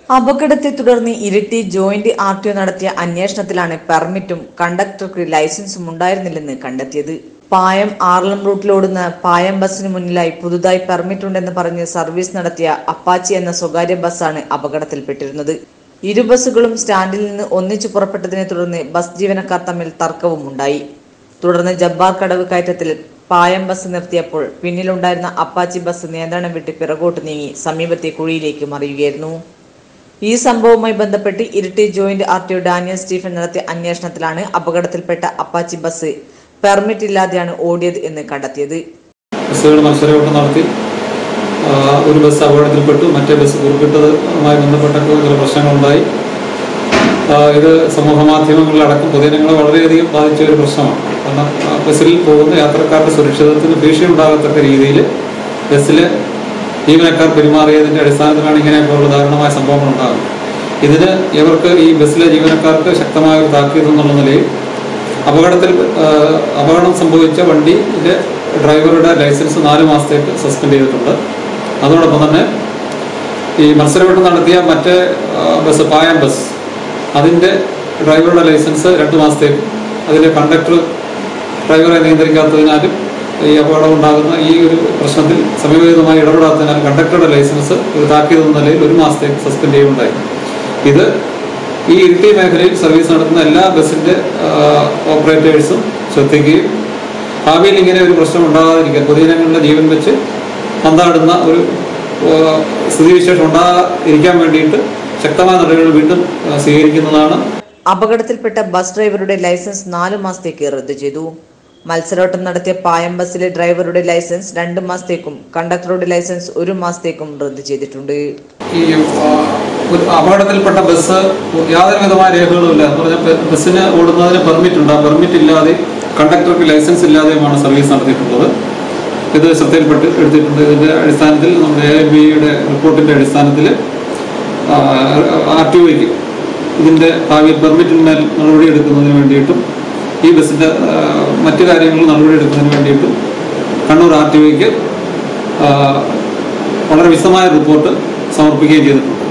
അപകടത്തെ തുടർന്ന് Iritty joint R T O നടത്തിയ അന്വേഷണത്തിലാണ് പെർമിറ്റും കണ്ടക്ടർക്ക് ലൈസൻസും ഉണ്ടായിരുന്നില്ലെന്ന് കണ്ടെത്തിയത് പായം ആർലം റൂട്ടിലോടുന്ന പായം ബസ്സിന് മുന്നിലായി പുതുതായി പെർമിറ്റ് ഉണ്ടെന്ന് പറഞ്ഞ് സർവീസ് നടത്തിയ അപ്പാച്ചി എന്ന സ്വകാര്യ ബസ്സാണ് അപകടത്തിൽപ്പെട്ടിരുന്നത് ഇരു ബസ്സുകളും സ്റ്റാൻഡിൽ നിന്ന് ഒന്നിച്ചു പുറപ്പെട്ടതിനെ തുടർന്ന് ബസ് ജീവനക്കാർ തമ്മിൽ തർക്കവും ഉണ്ടായി തുടർന്ന് ജബ്ബാർ കടവ് കയറ്റത്തിൽ പായം ബസ് നിർത്തിയപ്പോൾ പിന്നിലുണ്ടായിരുന്ന അപ്പാച്ചി ബസ് നിയന്ത്രണം വിട്ട് പിറകോട്ട് നീങ്ങി സമീപത്തെ കുഴിയിലേക്ക് മറിയുകയായിരുന്നു ഈ സംഭവവുമായി ബന്ധപ്പെട്ട് Iritty joint R T O Daniel Stephen നടത്തിയ അന്വേഷണത്തിലാണ് അപകടത്തിൽപ്പെട്ട അപ്പാച്ചി ബസ് പെർമിറ്റ് ഇല്ലാതെയാണ് ഓടിയത് എന്ന് കണ്ടെത്തിയത് ബസ്സുകൾ മത്സരമൊക്കെ നടത്തി ആ, ഒരു ബസ് അപകടത്തിൽപ്പെട്ടു മറ്റേ ബസ് കുറുക്കിട്ടതുമായി ബന്ധപ്പെട്ടൊക്കെ ചില പ്രശ്നങ്ങളുണ്ടായി ആ, ഇത് സമൂഹ മാധ്യമങ്ങളിലടക്കം പൊതുജനങ്ങളെ വളരെയധികം ബാധിച്ച ഒരു പ്രശ്നമാണ് കാരണം ആ, ബസ്സിൽ പോകുന്ന യാത്രക്കാരുടെ സുരക്ഷിതത്വത്തിന് ഭീഷണി ഉണ്ടാകത്തക്ക രീതിയിൽ ബസ്സിൽ ജീവനക്കാർ പെരുമാറിയതിൻ്റെ അടിസ്ഥാനത്തിലാണ് ഇങ്ങനെയൊക്കെയുള്ള ദാരുണമായ സംഭവങ്ങൾ ഉണ്ടാകുന്നത് ഇതിന് ഇവർക്ക് ഈ ബസ്സിലെ ജീവനക്കാർക്ക് ശക്തമായ ഒരു താക്കീത് എന്നുള്ള നിലയിൽ അപകടത്തിൽ ആ, അപകടം സംഭവിച്ച വണ്ടിയുടെ ഡ്രൈവറുടെ ലൈസൻസ് നാല് മാസത്തേക്ക് സസ്പെൻഡ് ചെയ്തിട്ടുണ്ട് അതോടൊപ്പം തന്നെ ഈ മത്സരവട്ടം നടത്തിയ മറ്റേ ആ, ബസ് പായം ബസ് അതിൻ്റെ ഡ്രൈവറുടെ ലൈസൻസ് രണ്ട് മാസത്തേക്ക് അതിലെ കണ്ടക്ടർ ഡ്രൈവറെ നിയന്ത്രിക്കാത്തതിനാലും ഈ അപകടം ഉണ്ടാകുന്ന ഈ ഒരു പ്രശ്നത്തിൽ സമീപവിധമായി ഇടപെടാത്തതിനാൽ കണ്ടക്ടറുടെ ലൈസൻസ് ഒരു താക്കീത് എന്ന നിലയിൽ ഒരു മാസത്തേക്ക് സസ്പെൻഡ് ചെയ്യുകയുണ്ടായി ഇത് ഈ ഇരിട്ടി മേഖലയിൽ സർവീസ് നടത്തുന്ന എല്ലാ ബസ്സിൻ്റെ ഓപ്പറേറ്റേഴ്സും ശ്രദ്ധിക്കുകയും ഭാവിയിൽ ഇങ്ങനെ ഒരു പ്രശ്നം ഉണ്ടാകാതിരിക്കാൻ പൊതുജനങ്ങളുടെ ജീവൻ വെച്ച് പന്താടുന്ന ഒരു ആ, സ്ഥിതിവിശേഷം ഉണ്ടാകാതിരിക്കാൻ വേണ്ടിയിട്ട് ശക്തമായ നടപടികൾ വീണ്ടും ആ, സ്വീകരിക്കുന്നതാണ് അപകടത്തിൽപ്പെട്ട ബസ് ഡ്രൈവറുടെ ലൈസൻസ് നാലു മാസത്തേക്ക് റദ്ദു ചെയ്തു മത്സരോട്ടം നടത്തിയ പായം ബസ്സിലെ ഡ്രൈവറുടെ ലൈസൻസ് രണ്ട് മാസത്തേക്കും കണ്ടക്ടറുടെ ലൈസൻസ് ഒരു മാസത്തേക്കും റദ്ദു ചെയ്തിട്ടുണ്ട് ഈ ആ, ഒരു അപകടത്തിൽപ്പെട്ട ബസ് യാതൊരു വിധമായ രേഖകളും ഇല്ല എന്ന് പറഞ്ഞാൽ ബ- ബസ്സിന് ഓടുന്നതിന് പെർമിറ്റ് ഉണ്ട് ആ പെർമിറ്റ് ഇല്ലാതെ കണ്ടക്ടർക്ക് ലൈസൻസ് ഇല്ലാതെയുമാണ് സർവീസ് നടത്തിയിട്ടുള്ളത് ഇത് ശ്രദ്ധയിൽപ്പെട്ട് എടുത്തിട്ടുണ്ട് ഇതിന്റെ അടിസ്ഥാനത്തിൽ നമ്മുടെ എ ബിയുടെ റിപ്പോർട്ടിന്റെ അടിസ്ഥാനത്തിൽ ആർ ടി ഒക്ക് ഇതിന്റെ ഭാവിയിൽ പെർമിറ്റിന്മേൽ നടപടിയെടുക്കുന്നതിന് വേണ്ടിയിട്ടും ഈ ബസ്സിന്റെ ആ, മറ്റു കാര്യങ്ങളിൽ നടപടിയെടുക്കുന്നതിന് വേണ്ടിയിട്ടും കണ്ണൂർ ആർ ടി ഒക്ക് വളരെ വിശദമായ റിപ്പോർട്ട് സമർപ്പിക്കുകയും ചെയ്തിട്ടുണ്ട്